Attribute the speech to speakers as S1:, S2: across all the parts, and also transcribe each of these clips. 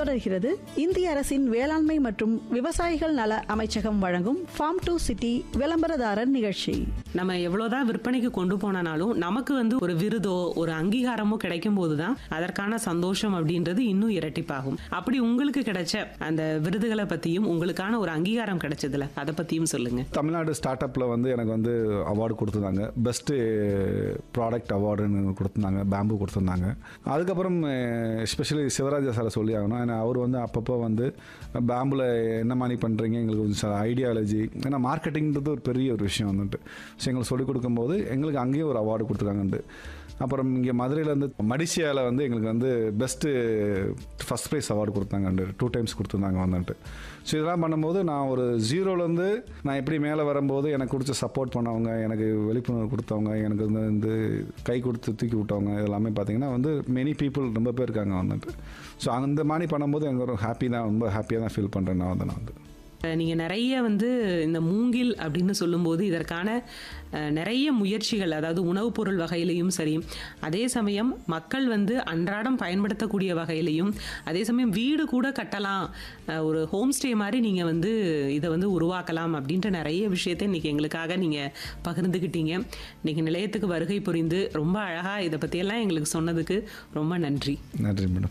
S1: தொடர்கிறது இந்திய அரசின் வேளாண்மை மற்றும் விவசாயிகள் நல அமைச்சகம் வழங்கும் ஃபார்ம் டு சிட்டி விளம்பரதாரர் நிகழ்ச்சி
S2: நம்ம எவ்வளவுதான் விற்பனைக்கு கொண்டு போனாலும் நமக்கு வந்து ஒரு விருதோ ஒரு அங்கீகாரமோ கிடைக்கும் போதுதான் அதற்கான சந்தோஷம் அப்படின்றது இன்னும் இரட்டிப்பாகும் அப்படி உங்களுக்கு கிடைச்ச அந்த விருதுகளை பத்தியும் உங்களுக்கான ஒரு அங்கீகாரம் கிடைச்சதுல அதை பத்தியும் சொல்லுங்க
S3: தமிழ்நாடு ஸ்டார்ட் அப்பில் வந்து எனக்கு வந்து அவார்டு கொடுத்துருந்தாங்க பெஸ்ட்டு ப்ராடக்ட் அவார்டுன்னு கொடுத்துருந்தாங்க பேம்பு கொடுத்துருந்தாங்க அதுக்கப்புறம் எஸ்பெஷலி சிவராஜா சாரை சொல்லி ஆகணும் ஏன்னா அவர் வந்து அப்பப்போ வந்து பேம்பில் என்ன மாதிரி பண்ணுறீங்க எங்களுக்கு கொஞ்சம் சார் ஐடியாலஜி ஏன்னா மார்க்கெட்டிங்கிறது ஒரு பெரிய ஒரு விஷயம் வந்துட்டு ஸோ எங்களுக்கு சொல்லிக் கொடுக்கும்போது எங்களுக்கு அங்கேயும் ஒரு அவார்டு கொடுத்துருக்காங்கன்ட்டு அப்புறம் இங்கே மதுரையில் வந்து மடிசியாவில் வந்து எங்களுக்கு வந்து பெஸ்ட்டு ஃபஸ்ட் ப்ரைஸ் அவார்டு கொடுத்தாங்க டூ டைம்ஸ் கொடுத்துருந்தாங்க வந்துட்டு ஸோ இதெல்லாம் பண்ணும்போது நான் ஒரு ஜீரோலேருந்து நான் எப்படி மேலே வரும்போது எனக்கு கொடுத்து சப்போர்ட் பண்ணவங்க எனக்கு விழிப்புணர்வு கொடுத்தவங்க எனக்கு வந்து வந்து கை கொடுத்து தூக்கி விட்டவங்க இதெல்லாமே பார்த்தீங்கன்னா வந்து மெனி பீப்புள் ரொம்ப பேர் இருக்காங்க வந்துட்டு ஸோ அந்த மாதிரி பண்ணும்போது எனக்கு ஒரு ஹாப்பி தான் ரொம்ப ஹாப்பியாக தான் ஃபீல் பண்ணுறேன் நான் வந்து நான் வந்து
S2: அஹ் நீங்க நிறைய வந்து இந்த மூங்கில் அப்படின்னு சொல்லும்போது இதற்கான அஹ், நிறைய முயற்சிகள் அதாவது உணவுப் பொருள் வகையிலையும் சரி அதே சமயம் மக்கள் வந்து அன்றாடம் பயன்படுத்தக்கூடிய வகையிலையும் அதே சமயம் வீடு கூட கட்டலாம் அஹ், ஒரு ஹோம் ஸ்டே மாதிரி நீங்க வந்து இதை வந்து உருவாக்கலாம் அப்படின்ற நிறைய விஷயத்தை இன்னைக்கு எங்களுக்காக நீங்க பகிர்ந்துக்கிட்டீங்க இன்னைக்கு நிலையத்துக்கு வருகை புரிந்து ரொம்ப அழகா இதை பத்தியெல்லாம் எங்களுக்கு சொன்னதுக்கு ரொம்ப நன்றி
S3: நன்றி மேடம்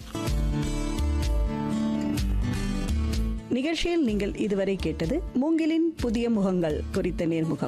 S1: நிகழ்ச்சியில் நீங்கள் இதுவரை கேட்டது மூங்கிலின் புதிய முகங்கள் குறித்த நேர்முகம்